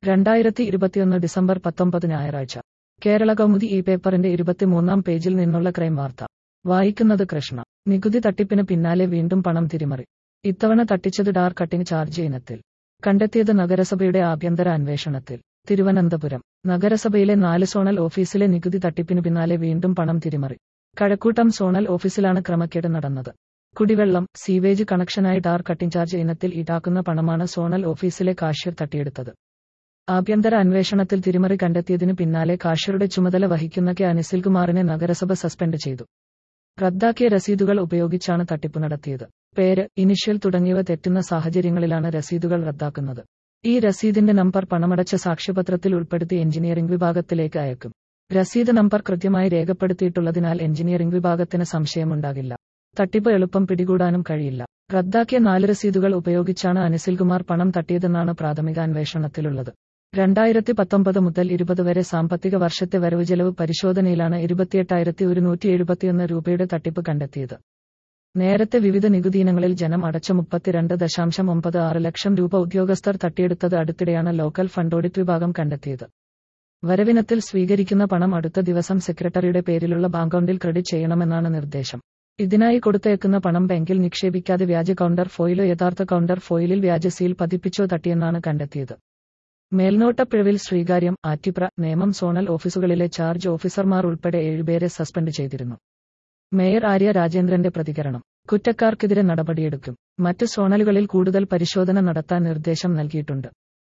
രണ്ടായിരത്തി ഇരുപത്തിയൊന്ന് ഡിസംബർ പത്തൊമ്പത് ഞായറാഴ്ച കേരള കൗമുദി ഈ പേപ്പറിന്റെ ഇരുപത്തിമൂന്നാം പേജിൽ നിന്നുള്ള ക്രൈം വാർത്ത വായിക്കുന്നത് കൃഷ്ണ നികുതി തട്ടിപ്പിന് പിന്നാലെ വീണ്ടും പണം തിരിമറി ഇത്തവണ തട്ടിച്ചത് ഡാർ കട്ടിംഗ് ചാർജ് ഇനത്തിൽ കണ്ടെത്തിയത് നഗരസഭയുടെ ആഭ്യന്തര അന്വേഷണത്തിൽ തിരുവനന്തപുരം നഗരസഭയിലെ നാല് സോണൽ ഓഫീസിലെ നികുതി തട്ടിപ്പിന് പിന്നാലെ വീണ്ടും പണം തിരിമറി കഴക്കൂട്ടം സോണൽ ഓഫീസിലാണ് ക്രമക്കേട് നടന്നത് കുടിവെള്ളം സീവേജ് കണക്ഷനായി ടാർ കട്ടിംഗ് ചാർജ് ഇനത്തിൽ ഈടാക്കുന്ന പണമാണ് സോണൽ ഓഫീസിലെ കാഷ്യർ തട്ടിയെടുത്തത് ആഭ്യന്തര അന്വേഷണത്തിൽ തിരിമറി കണ്ടെത്തിയതിനു പിന്നാലെ കാഷ്യറുടെ ചുമതല വഹിക്കുന്ന കെ അനിസിൽകുമാറിനെ നഗരസഭ സസ്പെൻഡ് ചെയ്തു റദ്ദാക്കിയ രസീതുകൾ ഉപയോഗിച്ചാണ് തട്ടിപ്പ് നടത്തിയത് പേര് ഇനിഷ്യൽ തുടങ്ങിയവ തെറ്റുന്ന സാഹചര്യങ്ങളിലാണ് രസീതുകൾ റദ്ദാക്കുന്നത് ഈ രസീതിന്റെ നമ്പർ പണമടച്ച സാക്ഷ്യപത്രത്തിൽ ഉൾപ്പെടുത്തി എഞ്ചിനീയറിംഗ് വിഭാഗത്തിലേക്ക് അയക്കും രസീത് നമ്പർ കൃത്യമായി രേഖപ്പെടുത്തിയിട്ടുള്ളതിനാൽ എഞ്ചിനീയറിംഗ് വിഭാഗത്തിന് സംശയമുണ്ടാകില്ല തട്ടിപ്പ് എളുപ്പം പിടികൂടാനും കഴിയില്ല റദ്ദാക്കിയ നാല് രസീതുകൾ ഉപയോഗിച്ചാണ് അനിസിൽകുമാർ പണം തട്ടിയതെന്നാണ് പ്രാഥമിക അന്വേഷണത്തിലുള്ളത് രണ്ടായിരത്തി പത്തൊമ്പത് മുതൽ ഇരുപത് വരെ സാമ്പത്തിക വർഷത്തെ വരവ് ചെലവ് പരിശോധനയിലാണ് ഇരുപത്തിയെട്ടായിരത്തി ഒരുന്നൂറ്റി എഴുപത്തിയൊന്ന് രൂപയുടെ തട്ടിപ്പ് കണ്ടെത്തിയത് നേരത്തെ വിവിധ നികുതിയിനങ്ങളിൽ ജനം അടച്ച മുപ്പത്തിരണ്ട് ദശാംശം ഒമ്പത് ആറ് ലക്ഷം രൂപ ഉദ്യോഗസ്ഥർ തട്ടിയെടുത്തത് അടുത്തിടെയാണ് ലോക്കൽ ഫണ്ട് ഓഡിറ്റ് വിഭാഗം കണ്ടെത്തിയത് വരവിനത്തിൽ സ്വീകരിക്കുന്ന പണം അടുത്ത ദിവസം സെക്രട്ടറിയുടെ പേരിലുള്ള ബാങ്ക് അക്കൗണ്ടിൽ ക്രെഡിറ്റ് ചെയ്യണമെന്നാണ് നിർദ്ദേശം ഇതിനായി കൊടുത്തയക്കുന്ന പണം ബാങ്കിൽ നിക്ഷേപിക്കാതെ വ്യാജ കൗണ്ടർ ഫോയിലോ യഥാർത്ഥ കൗണ്ടർ ഫോയിലിൽ വ്യാജ സീൽ പതിപ്പിച്ചോ തട്ടിയെന്നാണ് കണ്ടെത്തിയത് മേൽനോട്ടപ്പിഴവിൽ ശ്രീകാര്യം ആറ്റിപ്ര നേമം സോണൽ ഓഫീസുകളിലെ ചാർജ് ഓഫീസർമാർ ഉൾപ്പെടെ ഏഴുപേരെ സസ്പെൻഡ് ചെയ്തിരുന്നു മേയർ ആര്യ രാജേന്ദ്രന്റെ പ്രതികരണം കുറ്റക്കാർക്കെതിരെ നടപടിയെടുക്കും മറ്റ് സോണലുകളിൽ കൂടുതൽ പരിശോധന നടത്താൻ നിർദ്ദേശം നൽകിയിട്ടുണ്ട്